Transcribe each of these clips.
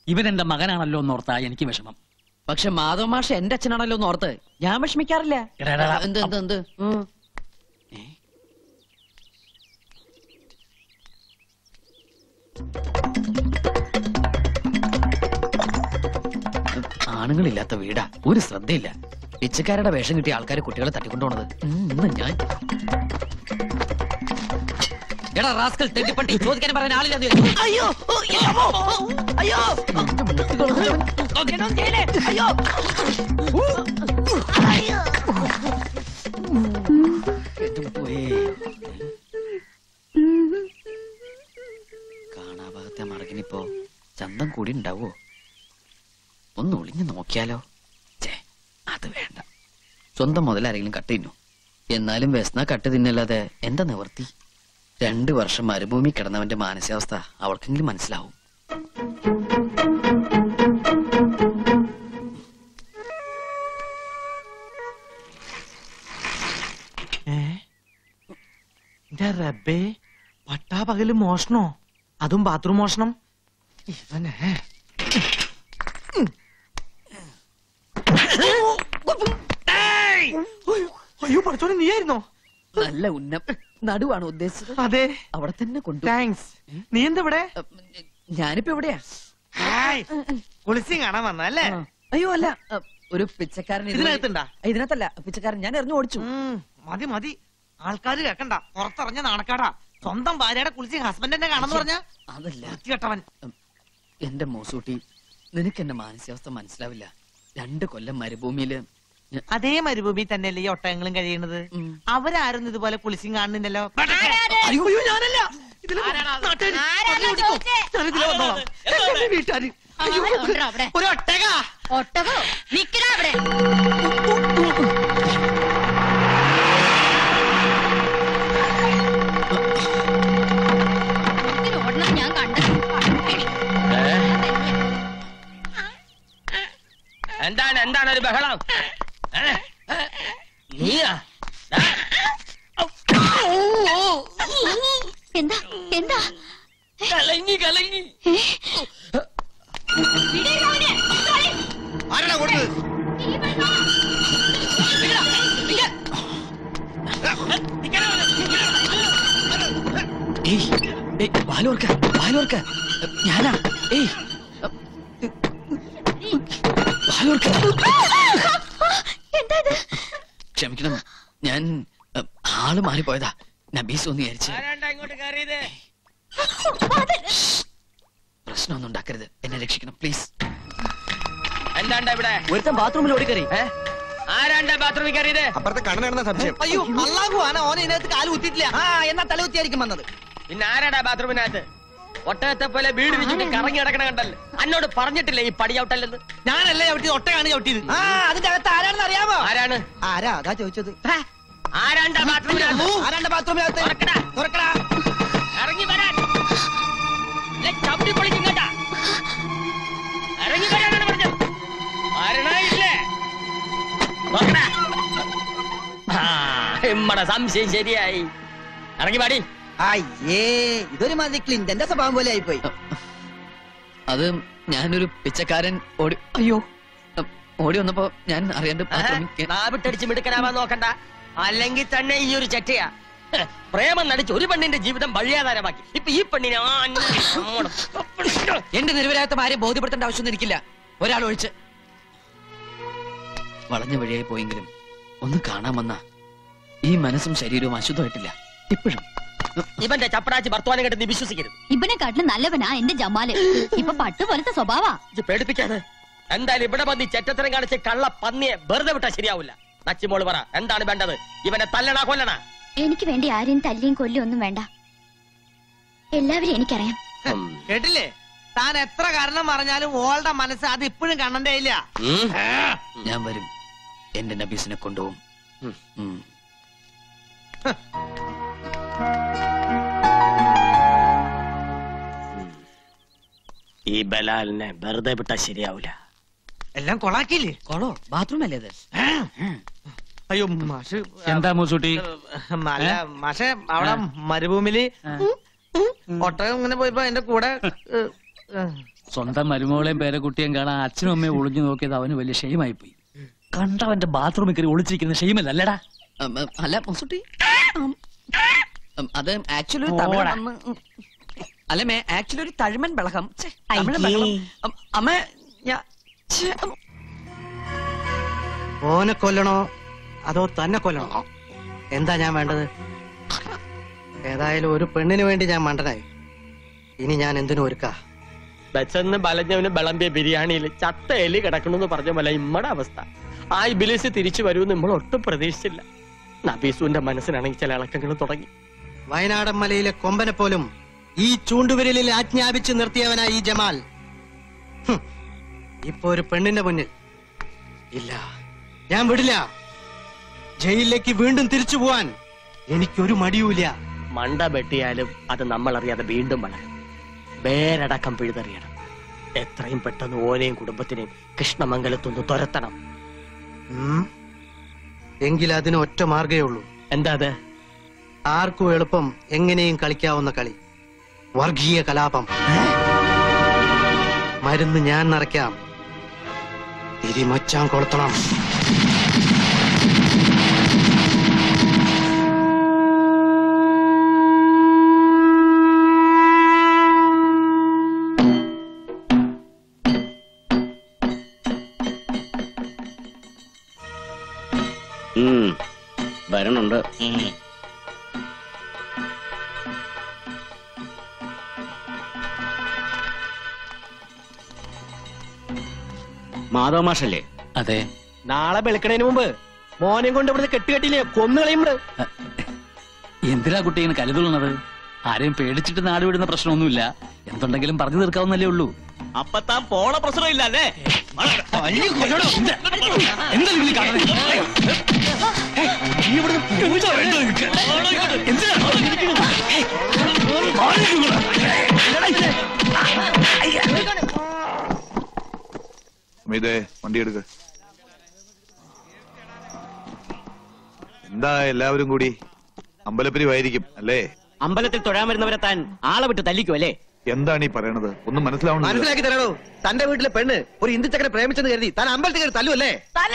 ഇവൻ എന്റെ മകനാണല്ലോ എന്നോർത്താ എനിക്ക് വിഷമം പക്ഷെ മാധവ മാഷ എന്റെ അച്ഛനാണല്ലോ എന്ന് ഓർത്ത് ഞാൻ വിഷമിക്കാറില്ല എടാ, എടാ, എടാ. എന്ത് എന്ത് എന്ത് ഉം. ആണുങ്ങളില്ലാത്ത വീടാ ഒരു ശ്രദ്ധയില്ല പിച്ചക്കാരുടെ വേഷം കിട്ടിയ ആൾക്കാർ കുട്ടികളെ തട്ടിക്കൊണ്ടുപോണത് ഉം, ഇന്ന് ഞാൻ എടാ റാസ്കൽ തെണ്ടിപ്പട്ടി ചോദിക്കാൻ പറയാൻ ആളില്ല അയ്യോ ഓ, എന്റെ അമ്മോ, ഓ, അയ്യോ ഒന്നും ചെയ്യല്ലേ? അയ്യോ എന്റെ മുട്ടുപോയേ. കാണാഭാഗത്തെ മറകിനിപ്പോ ചന്തം കൂടി ഉണ്ടാവോ ഒന്ന് ഒളിഞ്ഞു നോക്കിയാലോ ചേ അത് വേണ്ട സ്വന്തം മുതലാരെങ്കിലും കട്ട് തിന്നു എന്നാലും വ്യസന കട്ട് തിന്നല്ലാതെ എന്താ നിവർത്തി രണ്ടു വർഷം മരുഭൂമി കിടന്നവന്റെ മാനസികാവസ്ഥ അവൾക്കെങ്കിലും മനസ്സിലാവും എന്റെ റബ്ബേ പട്ടാ പകല് മോഷണോ അതും ബാത്റൂം മോഷണം ഇവനെ അയ്യോ പഠിച്ചോനെ നീയായിരുന്നോ നല്ല ഉന്നം നടുവാണ് ഉദ്ദേശിച്ചത് അതെ അവിടെ തന്നെ കൊണ്ടു താങ്ക്സ് നീ എന്താ ഇവിടെ ഞാനിപ്പോ എവിടെയാ കുളിച്ചും കാണാൻ വന്നല്ലേ ആ. അയ്യോ അല്ല അ, ഒരു പിച്ചക്കാരൻ ഇതുവഴി- ഇതിനകത്തുണ്ടാ ഇതിനകത്തല്ല പിച്ചക്കാരൻ ഞാൻ എറിഞ്ഞു ഓടിച്ചു ഉം, മതി മതി ആൾക്കാര് കേക്കണ്ട പുറത്തിറങ്ങിയ നാണക്കാടാ സ്വന്തം ഭാര്യയുടെ കുളിച്ച് ഹസ്ബൻഡിനെ കാണാന്ന് പറഞ്ഞ അതല്ല വൃത്തികെട്ടവൻ എന്റെ മോസൂട്ടി നിനക്ക് എന്റെ മാനസികാവസ്ഥ മനസ്സിലാവില്ല രണ്ട് കൊല്ലം മരുഭൂമിയില് ഞ- അതേ മരുഭൂമി തന്നെയല്ലേ ഈ ഒട്ടകങ്ങളും കഴിയണത് ഉം. അവരാരും ഇതുപോലെ കുളിച്ചും കാണുന്നില്ലല്ലോ അയ്യോ അയ്യോ ഞാനല്ല ഇതില് നാട്ടുകാര് പറഞ്ഞു കൊടുക്കൂ. ഞാനിതിലെ വന്നോളാം. എന്റെ വീട്ടുകാര് അയ്യോ, അവിടെ ഒരു ഒട്ടക ഒട്ടകോ നിക്കടാ അവിടെ ഇതിന് ഓടണം ഞാൻ കണ്ടത് എന്താണ് എന്താണ് ഒരു ബഹളം ഏ? നീയാ ദാ. എന്താ എന്താ കലങ്ങി കലങ്ങി വിടരുത് അവനെ. കളി. ആരാടാ കൊടുത്തത് ഇവനോ? ഏയ്, ഏയ്, വാലോർക്ക, വാലോർക്ക. ഞാനാ ഏയ് വാലോർക്ക. എന്താ ഇത് ക്ഷമിക്കണം ഞാൻ അ, ആള് മാറിപ്പോയതാ നബീസ് ഒന്ന് വിചാരിച്ച് ആരാണ്ടാ ഇങ്ങോട്ട് കയറിയത് പ്രശ്നമൊന്നും ഉണ്ടാക്കരുത് എന്നെ രക്ഷിക്കണം പ്ലീസ് എന്താണ്ടാ ഇവിടെ ഒരുത്തൻ ബാത്റൂമിൽ ഓടിക്കറി ഏ? ആരാണ്ടാ ബാത്റൂമിൽ കയറിയത് അപ്പുറത്തെ കണ്ണനാണെന്ന സംശയം അയ്യോ അള്ളാഹു ആന ഓന ഇതിനകത്ത് കാല് കുത്തിയിട്ടില്ല ആ എന്നാ തലകുത്തിയായിരിക്കും വന്നത് പിന്നെ ആരാടാ ബാത്റൂമിനകത്ത് ഒട്ടകത്തെ പോലെ വീട് വെച്ചിട്ട് കറങ്ങി കിടക്കണ കണ്ടല്ലോ എന്നോട് പറഞ്ഞിട്ടില്ലേ ഈ പടി ചവിട്ടല്ലെന്ന് ഞാനല്ലേ ചവിട്ടിയത് ഒട്ടകാണ് ചവിട്ടിയത് ആ അതിന്റെ അകത്ത് ആരാണെന്ന് അറിയാമോ ആരാണ് ആരാ അതാ ചോദിച്ചത് ആരാണ്ടാ ബാത്റൂമിനകത്ത് ആരാണ്ട് ബാത്റൂമിനകത്ത് തുറക്കടാ. തുറക്കടാ ഇറങ്ങി വരാൻ ഇല്ലേ, ചവിട്ടി പൊളിക്കും കേട്ടാ ഇറങ്ങി വരാനാണ് പറഞ്ഞത് വരണേ ഇല്ലേ നോക്കടാ ആ, ഇമ്മടെ സംശയം ശരിയായി ഇറങ്ങി പാടി അയ്യേ ഇതൊരു മാതിരി ക്ലിന്റന്റെ സ്വഭാവം പോലെ ആയിപ്പോയി അത് ഞാനൊരു പിച്ചക്കാരൻ ഓടി അയ്യോ ഓടി വന്നപ്പോ ഞാൻ അറിയാണ്ട് ബാത്റൂമിൽ കേ- നാവിട്ടടിച്ച് മിടുക്കനാവാൻ നോക്കണ്ട അല്ലെങ്കിൽ തന്നെ ഈ ഒരു ചെറ്റയാ ഹ്, പ്രേമം നടിച്ച് ഒരു പെണ്ണിന്റെ ജീവിതം വഴിയാധാരമാക്കി ഇപ്പൊ ഈ പെണ്ണിനെ ആ അന്ന നമ്മടെ- എന്റെ നിരവരാത്ത ആരെയും ബോധ്യപ്പെടുത്തേണ്ട ആവശ്യമൊന്നും എനിക്കില്ല ഒരാൾ ഒഴിച്ച് വളഞ്ഞ വഴിയായി പോയെങ്കിലും ഒന്ന് കാണാൻ വന്ന ഈ മനസ്സും ശരീരവും അശുദ്ധമായിട്ടില്ല ഇപ്പോഴും ഇവന്റെ ചപ്പടാച്ച് ഭർത്താനം കേട്ട് നീ വിശ്വസിക്കരുത് ഇവനെക്കാട്ടിലും നല്ലവനാ എന്റെ ജമാല് ഇപ്പൊ പട്ടു പോലത്തെ സ്വഭാവാ ഇത് പേടിപ്പിക്കാതെ എന്തായാലും ഇവിടെ വന്ന് ഈ ചെറ്റത്തരം കാണിച്ച് കള്ള പന്നിയെ വെറുതെ വിട്ടാ ശരിയാവില്ല നച്ചിമോള് പറ എന്താണ് വേണ്ടത് ഇവനെ തല്ലണ കൊല്ലണ എനിക്ക് വേണ്ടി ആരെയും തല്ലിയും കൊല്ലിയും ഒന്നും വേണ്ട എല്ലാവരും എനിക്കറിയാം കേട്ടില്ലേ താൻ എത്ര കാരണം പറഞ്ഞാലും ഓളുടെ മനസ്സ് അത് ഇപ്പോഴും കണ്ണന്റെ ഇല്ല ഞാൻ വരും എന്റെ നബീസിനെ കൊണ്ടുപോകും ഉം. ഈ ബലാലിനെ വെറുതെ വിട്ടാ ശരിയാവില്ല എല്ലാം കൊളാക്കിയില്ലേ കൊളോ ബാത്റൂം അല്ലേ അത് അയ്യോ മാഷ് എന്താ മൂസൂട്ടി അല്ല മാഷെ അവിടെ മരുഭൂമിയില് ഒട്ടകം ഇങ്ങനെ പോയപ്പോ എന്റെ കൂടെ ഏ, ഏ, സ്വന്തം മരുമകളെയും പേരക്കുട്ടിയും കാണാൻ അച്ഛനും അമ്മയും ഒളിഞ്ഞു നോക്കിയത് അവന് വലിയ ഷെയിമായി പോയി കണ്ടവന്റെ ബാത്റൂമിൽ കയറി ഒളിച്ചിരിക്കുന്ന ഷെയിമല്ല അല്ലടാ ഉം, ഉം, അല്ല മുസുട്ടി ഉം, ഉം, അത് ആക്ച്വലി ഒരു പോടാ. തമിഴ് അമ്മ, ഉം. അല്ല മേ ആക്ച്വലി ഒരു തഴിമൻ ബളകം ഛെ, തമിഴ് ബളകം. ഉം, അമ്മ ഞാ ഛെ, ഉം. ഓനെ കൊല്ലണോ അതോ തന്നെ കൊല്ലണോ എന്താ ഞാൻ വേണ്ടത് ഏതായാലും ഒരു പെണ്ണിന് വേണ്ടി ഞാൻ മണ്ടനായി ഇനി ഞാൻ എന്തിനു ഒരുക്കാ ബച്ചന്ന് ബലഞ്ഞവന് വിളമ്പിയ ബിരിയാണിയിൽ ചത്ത എലി കിടക്കണമെന്ന് പറഞ്ഞ പോലെ ഇമ്മടെ അവസ്ഥ ആ ഇബിലിസ് തിരിച്ചു വരുമെന്ന് നമ്മൾ ഒട്ടും പ്രതീക്ഷിച്ചില്ല നബീസുവിന്റെ മനസ്സിനാണെങ്കിൽ ചില ഇളക്കങ്ങൾ തുടങ്ങി വയനാടൻ മലയിലെ കൊമ്പനെ പോലും ഈ ചൂണ്ടുവിരലിൽ ആജ്ഞാപിച്ച് നിർത്തിയവനായി ഈ ജമാൽ ഹും, ഇപ്പൊ ഒരു പെണ്ണിന്റെ മുന്നിൽ ഇല്ല ഞാൻ വിടില്ല ജയിലിലേക്ക് വീണ്ടും തിരിച്ചു പോവാൻ എനിക്കൊരു മടിയുമില്ല മണ്ട വെട്ടിയാലും അത് നമ്മൾ അറിയാതെ വീണ്ടും വളരും വേരടക്കം പിഴുതെറിയണം എത്രയും പെട്ടെന്ന് ഓനെയും കുടുംബത്തിനെയും കൃഷ്ണമംഗലത്തൊന്ന് തുരത്തണം ഉം. എങ്കിൽ അതിന് ഒറ്റ മാർഗേ ഉള്ളൂ എന്താ അത് ആർക്കും എളുപ്പം എങ്ങനെയും കളിക്കാവുന്ന കളി വർഗീയ കലാപം മരുന്ന് ഞാൻ നിറയ്ക്കാം തിരിമച്ചാൻ കൊളുത്തണം വരണുണ്ട് മാധവ മാഷല്ലേ അതെ നാളെ വെളുക്കണേന് മുമ്പ് മോനെയും കൊണ്ട് ഇവിടുന്ന് കെട്ടുകെട്ടില്ലേ കൊന്നുകളയുമ്പോ എന്തിനാ കുട്ടി ഇങ്ങനെ കരുതുള്ളത് ആരെയും പേടിച്ചിട്ട് നാട് വിടുന്ന പ്രശ്നമൊന്നുമില്ല എന്തുണ്ടെങ്കിലും പറഞ്ഞു തീർക്കാവുന്നല്ലേ ഉള്ളൂ അപ്പൊ താൻ പോണ പ്രശ്നമില്ല അല്ലേ എന്താ നിങ്ങൾ ഈ കാണുന്നത്? ഏയ്, നീ ഇവിടുന്ന് പോകാ വേണ്ടത് നിനക്ക്? എന്തിനാ? ഏയ്, മാറി നിൽക്കുക. അമിതേ വണ്ടി എടുക്ക എന്താ എല്ലാവരും കൂടി അമ്പലപ്പിരിവായിരിക്കും അല്ലേ അമ്പലത്തിൽ തൊഴാൻ വരുന്നവരെ താൻ ആളെ വിട്ട് തല്ലിക്കും അല്ലേ എന്താണ് ഈ പറയണത് ഒന്നും മനസ്സിലാവണില്ല മനസ്സിലാക്കി തരണോ തന്റെ വീട്ടിലെ പെണ്ണ് ഒരു ഇന്ദുച്ചക്കനെ പ്രേമിച്ചെന്ന് കരുതി താൻ അമ്പലത്തിൽ കയറി തല്ലുവല്ലേ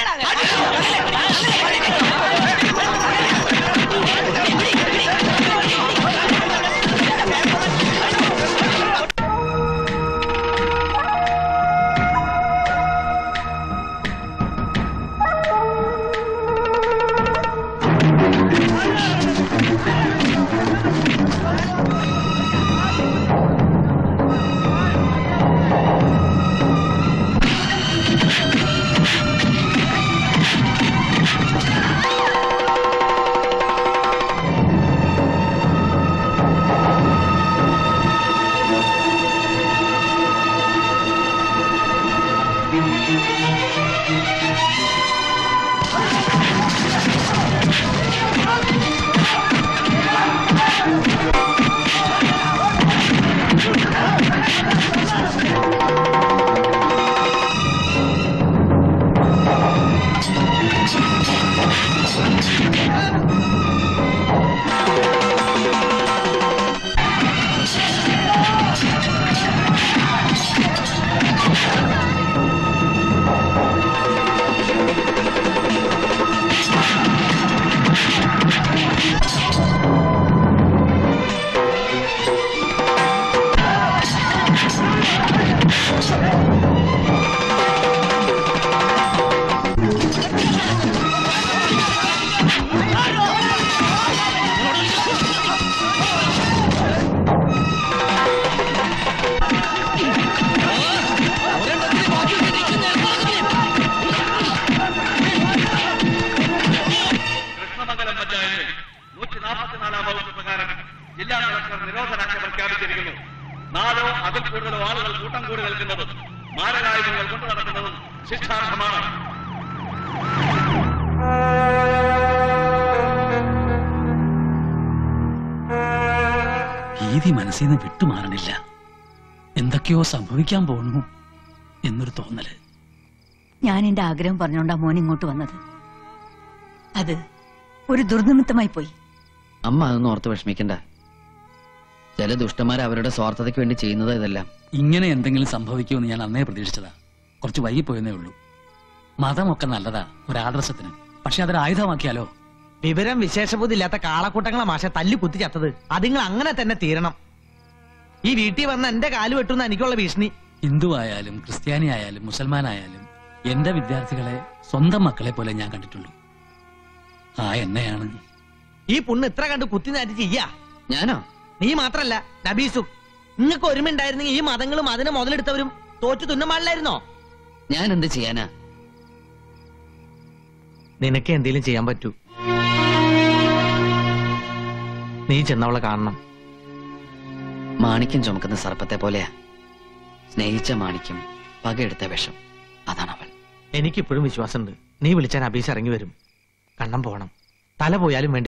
കൃഷ്ണമംഗലം പഞ്ചായത്തിൽ നൂറ്റി നാൽപ്പത്തിനാലാം വകുപ്പ് പ്രകാരം ജില്ലാ കളക്ടർ നിരോധനാജ്ഞ പ്രഖ്യാപിച്ചിരിക്കുന്നു നാലോ അതിൽ കൂടുതലോ ആളുകൾ കൂട്ടം കൂടി നിൽക്കുന്നതും മാരകായുധങ്ങൾ കൊണ്ടു നടക്കുന്നതും ശിക്ഷാർഹമാണ് ഭീതി മനസ്സിൽ നിന്ന് വിട്ടുമാറണില്ല എന്തൊക്കെയോ സംഭവിക്കാൻ പോണു എന്നൊരു തോന്നല് ഞാൻ എന്റെ ആഗ്രഹം പറഞ്ഞോണ്ടാ മോൻ ഇങ്ങോട്ട് വന്നത് അത് ഒരു ദുർനിമിത്തമായി പോയി അമ്മ അതൊന്നും ഓർത്ത് വിഷമിക്കണ്ട ചില ദുഷ്ടന്മാർ അവരുടെ സ്വാർത്ഥതയ്ക്ക് വേണ്ടി ചെയ്യുന്നത് ഇതെല്ലാം ഇങ്ങനെ എന്തെങ്കിലും സംഭവിക്കുമെന്ന് ഞാൻ അന്നേ പ്രതീക്ഷിച്ചതാ കുറച്ച് വൈകിപ്പോയെന്നേ ഉള്ളൂ മതമൊക്കെ നല്ലതാ ഒരാദർശത്തിന് പക്ഷെ അതൊരു ആയുധമാക്കിയാലോ വിവരം വിശേഷബുദ്ധി ഇല്ലാത്ത കാളക്കൂട്ടങ്ങളെ മാഷ തല്ലി കുത്തി ചത്തത് അതിങ്ങൾ അങ്ങനെ തന്നെ തീരണം ഈ വീട്ടിൽ വന്ന എന്റെ കാല് വെട്ടുന്ന എനിക്കുള്ള ഭീഷണി ഹിന്ദു ആയാലും ക്രിസ്ത്യാനി ആയാലും മുസൽമാനായാലും എന്റെ വിദ്യാർത്ഥികളെ സ്വന്തം മക്കളെ പോലെ ഞാൻ കണ്ടിട്ടുള്ളൂ ആ എന്നെയാണ് ഈ പുണ്ണ് ഇത്ര കണ്ട് കുത്തി നാറ്റി ചെയ്യാ ഞാനോ നീ മാത്രല്ല നബീസു നിങ്ങൾക്ക് ഒരുമ ഉണ്ടായിരുന്നെങ്കിൽ ഈ മതങ്ങളും അതിനെ മുതലെടുത്തവരും തോറ്റു തുന്നം പാടില്ലായിരുന്നോ ഞാൻ എന്ത് ചെയ്യാനാ നിനക്ക് എന്തേലും ചെയ്യാൻ പറ്റൂ നീ ചെന്നവളെ കാണണം മാണിക്യം ചുമക്കുന്ന സർപ്പത്തെ പോലെയാ സ്നേഹിച്ച മാണിക്യം പകയെടുത്ത വിഷം അതാണ് അവൾ എനിക്കിപ്പോഴും വിശ്വാസമുണ്ട് നീ വിളിച്ചാൽ അബീസ് ഇറങ്ങി വരും കണ്ണം പോണം തല പോയാലും വേണ്ടി